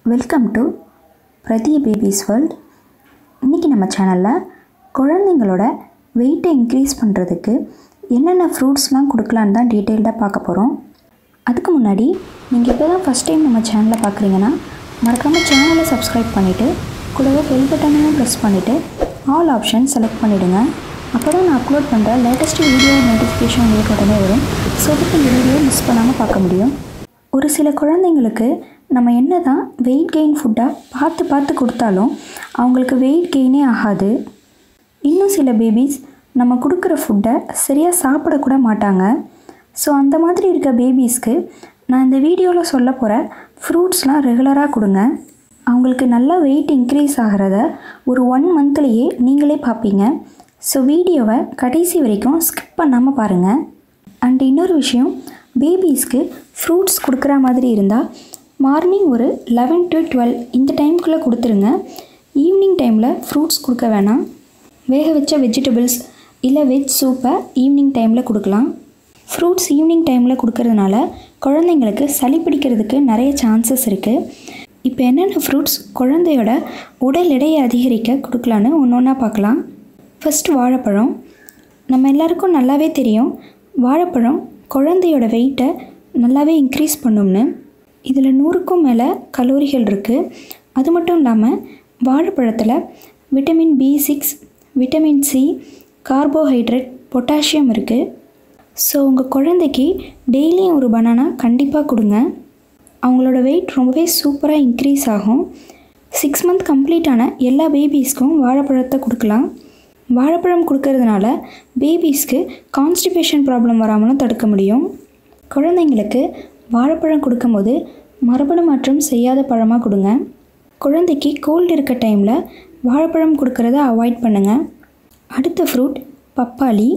welcome to Prathi babies world இன்றைக்கி நம்ம சேனலில் குழந்தைங்களோட வெயிட்டை இன்க்ரீஸ் பண்ணுறதுக்கு என்னென்ன ஃப்ரூட்ஸ்லாம் கொடுக்கலான்னு தான் டீட்டெயில்டாக பார்க்க போகிறோம் அதுக்கு முன்னாடி நீங்கள் இப்போ தான் ஃபஸ்ட் டைம் நம்ம சேனலை பார்க்குறீங்கன்னா மறக்காமல் சேனலை சப்ஸ்கிரைப் பண்ணிவிட்டு கூடவே பெல் பட்டனையும் ப்ரெஸ் பண்ணிவிட்டு ஆல் ஆப்ஷன் செலக்ட் பண்ணிவிடுங்க அப்போ தான் நான் அப்லோட் பண்ணுற லேட்டஸ்ட் வீடியோ நோட்டிஃபிகேஷன் உங்களுக்கு உடனே வரும் ஸோ அதுக்கு இந்த வீடியோ மிஸ் பண்ணாமல் பார்க்க முடியும் ஒரு சில குழந்தைங்களுக்கு நம்ம என்ன தான் வெயிட் கெயின் ஃபுட்டாக பார்த்து பார்த்து கொடுத்தாலும் அவங்களுக்கு வெயிட் கெயினே ஆகாது இன்னும் சில பேபிஸ் நம்ம கொடுக்குற ஃபுட்டை சரியாக சாப்பிடக்கூட மாட்டாங்க ஸோ அந்த மாதிரி இருக்க பேபிஸ்க்கு நான் இந்த வீடியோவில் சொல்ல போகிற ஃப்ரூட்ஸ்லாம் ரெகுலராக கொடுங்க அவங்களுக்கு நல்ல வெயிட் இன்க்ரீஸ் ஆகிறத ஒரு ஒன் மந்த்லேயே நீங்களே பார்ப்பீங்க ஸோ வீடியோவை கடைசி வரைக்கும் ஸ்கிப் பண்ணாமல் பாருங்கள் அண்ட் இன்னொரு விஷயம் பேபிஸ்க்கு ஃப்ரூட்ஸ் கொடுக்குற மாதிரி இருந்தால் மார்னிங் ஒரு லெவன் டு டுவெல் இந்த டைம்குள்ளே கொடுத்துருங்க ஈவினிங் டைமில் ஃப்ரூட்ஸ் கொடுக்க வேணாம் வேக வச்ச வெஜிடபிள்ஸ் இல்லை வெஜ் சூப்பை ஈவினிங் டைமில் கொடுக்கலாம் ஃப்ரூட்ஸ் ஈவினிங் டைமில் கொடுக்கறதுனால குழந்தைங்களுக்கு சளி பிடிக்கிறதுக்கு நிறைய சான்சஸ் இருக்குது இப்போ என்னென்ன ஃப்ரூட்ஸ் குழந்தையோட உடல் எடையை அதிகரிக்க கொடுக்கலான்னு ஒன்று ஒன்றா பார்க்கலாம் ஃபஸ்ட் வாழைப்பழம் நம்ம எல்லாருக்கும் நல்லாவே தெரியும் வாழைப்பழம் குழந்தையோட வெயிட்டை நல்லாவே இன்க்ரீஸ் பண்ணும்னு இதில் நூறுக்கும் மேலே கலோரிகள் இருக்குது அது மட்டும் இல்லாமல் வாழைப்பழத்தில் vitamin B six vitamin C carbohydrate potassium இருக்குது ஸோ உங்கள் குழந்தைக்கு டெய்லியும் ஒரு பனானா கண்டிப்பாக கொடுங்க அவங்களோட வெயிட் ரொம்பவே சூப்பராக இன்க்ரீஸ் ஆகும் சிக்ஸ் மந்த் கம்ப்ளீட் ஆன எல்லா பேபிஸ்க்கும் வாழைப்பழத்தை கொடுக்கலாம் வாழைப்பழம் கொடுக்கறதுனால பேபிஸ்க்கு கான்ஸ்டிபேஷன் ப்ராப்ளம் வராமலும் தடுக்க முடியும் குழந்தைங்களுக்கு வாழைப்பழம் கொடுக்கும்போது மரபணு மாற்றம் செய்யாத பழமாக கொடுங்க குழந்தைக்கு கோல்டு இருக்க டைமில் வாழைப்பழம் கொடுக்கறத அவாய்ட் பண்ணுங்கள் அடுத்த ஃப்ரூட் பப்பாளி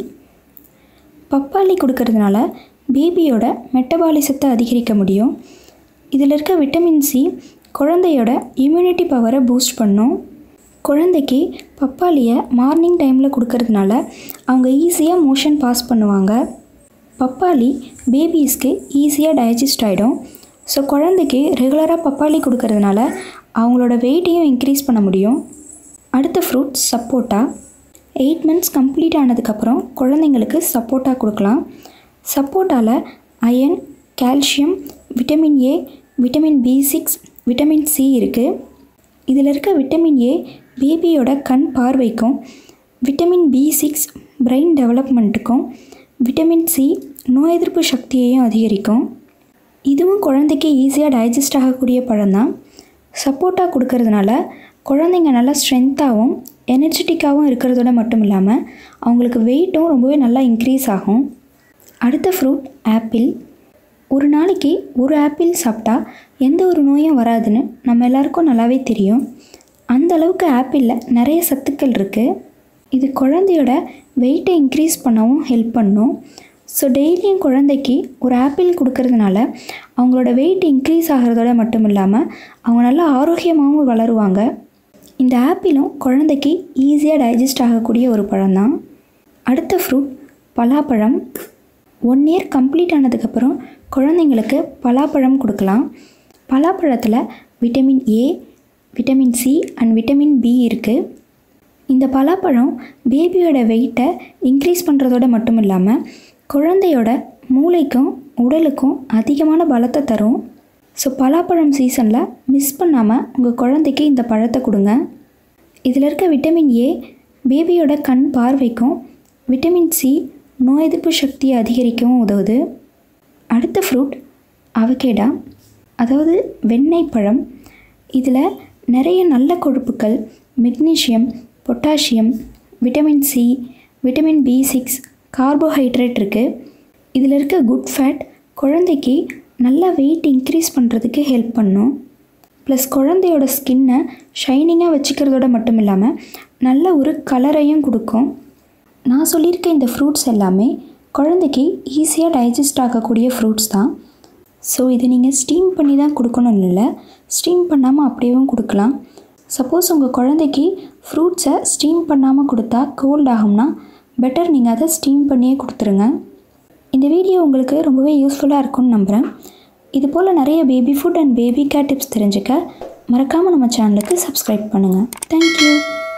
பப்பாளி கொடுக்கறதுனால பேபியோட மெட்டபாலிசத்தை அதிகரிக்க முடியும் இதில் இருக்க விட்டமின் சி குழந்தையோட இம்யூனிட்டி பவரை பூஸ்ட் பண்ணும் குழந்தைக்கு பப்பாளியை மார்னிங் டைமில் கொடுக்கறதுனால அவங்க ஈஸியாக மோஷன் பாஸ் பண்ணுவாங்க பப்பாளி பேபிஸ்க்கு ஈஸியாக டைஜஸ்ட் ஆகிடும் ஸோ குழந்தைக்கு ரெகுலராக பப்பாளி கொடுக்கறதுனால அவங்களோட வெயிட்டையும் இன்க்ரீஸ் பண்ண முடியும் அடுத்த ஃப்ரூட் சப்போட்டா எயிட் மந்த்ஸ் கம்ப்ளீட் ஆனதுக்கப்புறம் குழந்தைங்களுக்கு சப்போட்டா கொடுக்கலாம் சப்போட்டாவில் iron calcium vitamin A vitamin B six vitamin C இருக்குது இதில் இருக்க விட்டமின் ஏ பேபியோட கண் பார்வைக்கும் விட்டமின் பி சிக்ஸ் பிரெயின் டெவலப்மெண்ட்டுக்கும் விட்டமின் சி நோய் எதிர்ப்பு சக்தியையும் அதிகரிக்கும் இதுவும் குழந்தைக்கு ஈஸியாக டைஜஸ்ட் ஆகக்கூடிய பழம்தான் சப்போட்டா கொடுக்கறதுனால குழந்தைங்க நல்லா ஸ்ட்ரென்த்தாகவும் எனர்ஜெட்டிக்காகவும் இருக்கிறதோட மட்டும் இல்லாமல் அவங்களுக்கு வெயிட்டும் ரொம்பவே நல்லா இன்க்ரீஸ் ஆகும் அடுத்த ஃப்ரூட் ஆப்பிள் ஒரு நாளைக்கு ஒரு ஆப்பிள் சாப்பிட்டா எந்த ஒரு நோயும் வராதுன்னு நம்ம எல்லாருக்கும் நல்லாவே தெரியும் அந்த அளவுக்கு ஆப்பிளில் நிறைய சத்துக்கள் இருக்குது இது குழந்தையோட வெயிட்டை இன்க்ரீஸ் பண்ணவும் ஹெல்ப் பண்ணும் ஸோ டெய்லியும் குழந்தைக்கு ஒரு ஆப்பிள் கொடுக்கறதுனால அவங்களோட வெயிட் இன்க்ரீஸ் ஆகிறதோட மட்டும் இல்லாமல் அவங்க நல்லா ஆரோக்கியமாகவும் வளருவாங்க இந்த ஆப்பிளும் குழந்தைக்கு ஈஸியாக டைஜஸ்ட் ஆகக்கூடிய ஒரு பழம்தான் அடுத்த ஃப்ரூட் பலாப்பழம் ஒன் இயர் கம்ப்ளீட் ஆனதுக்கப்புறம் குழந்தைங்களுக்கு பலாப்பழம் கொடுக்கலாம் பலாப்பழத்தில் vitamin A vitamin C and vitamin B இருக்குது இந்த பலாப்பழம் பேபியோட வெயிட்டை இன்க்ரீஸ் பண்ணுறதோட மட்டும் இல்லாமல் குழந்தையோட மூளைக்கும் உடலுக்கும் அதிகமான பலத்தை தரும் ஸோ பலாப்பழம் சீசனில் மிஸ் பண்ணாமல் உங்கள் குழந்தைக்கு இந்த பழத்தை கொடுங்க இதில் இருக்க விட்டமின் ஏ பேபியோட கண் பார்வைக்கும் விட்டமின் சி நோய் எதிர்ப்பு சக்தியை அதிகரிக்கவும் உதவுது அடுத்த ஃப்ரூட் அவகேடா அதாவது வெண்ணெய் பழம் இதில் நிறைய நல்ல கொழுப்புக்கள் magnesium potassium vitamin C vitamin B six carbohydrate இருக்குது இதில் இருக்க குட் ஃபேட் குழந்தைக்கு நல்லா வெயிட் இன்க்ரீஸ் பண்ணுறதுக்கு ஹெல்ப் பண்ணும் ப்ளஸ் குழந்தையோட ஸ்கின்னை ஷைனிங்காக வச்சுக்கிறதோட மட்டும் இல்லாமல் நல்ல ஒரு கலரையும் கொடுக்கும் நான் சொல்லியிருக்க இந்த ஃப்ரூட்ஸ் எல்லாமே குழந்தைக்கு ஈஸியாக டைஜஸ்ட் ஆகக்கூடிய ஃப்ரூட்ஸ் தான் ஸோ இது நீங்கள் ஸ்டீம் பண்ணி தான் கொடுக்கணும்னு இல்லை ஸ்டீம் பண்ணாமல் அப்படியேவும் கொடுக்கலாம் சப்போஸ் உங்கள் குழந்தைக்கு ஃப்ரூட்ஸை ஸ்டீம் பண்ணாமல் கொடுத்தா கோல்ட் ஆகும்னா பெட்டர் நீங்கள் அதை ஸ்டீம் பண்ணியே கொடுத்துருங்க இந்த வீடியோ உங்களுக்கு ரொம்பவே யூஸ்ஃபுல்லாக இருக்கும்னு நம்புகிறேன் இது போல் நிறைய baby food and baby care tips தெரிஞ்சுக்க மறக்காமல் நம்ம சேனலுக்கு சப்ஸ்கிரைப் பண்ணுங்கள் தேங்க்யூ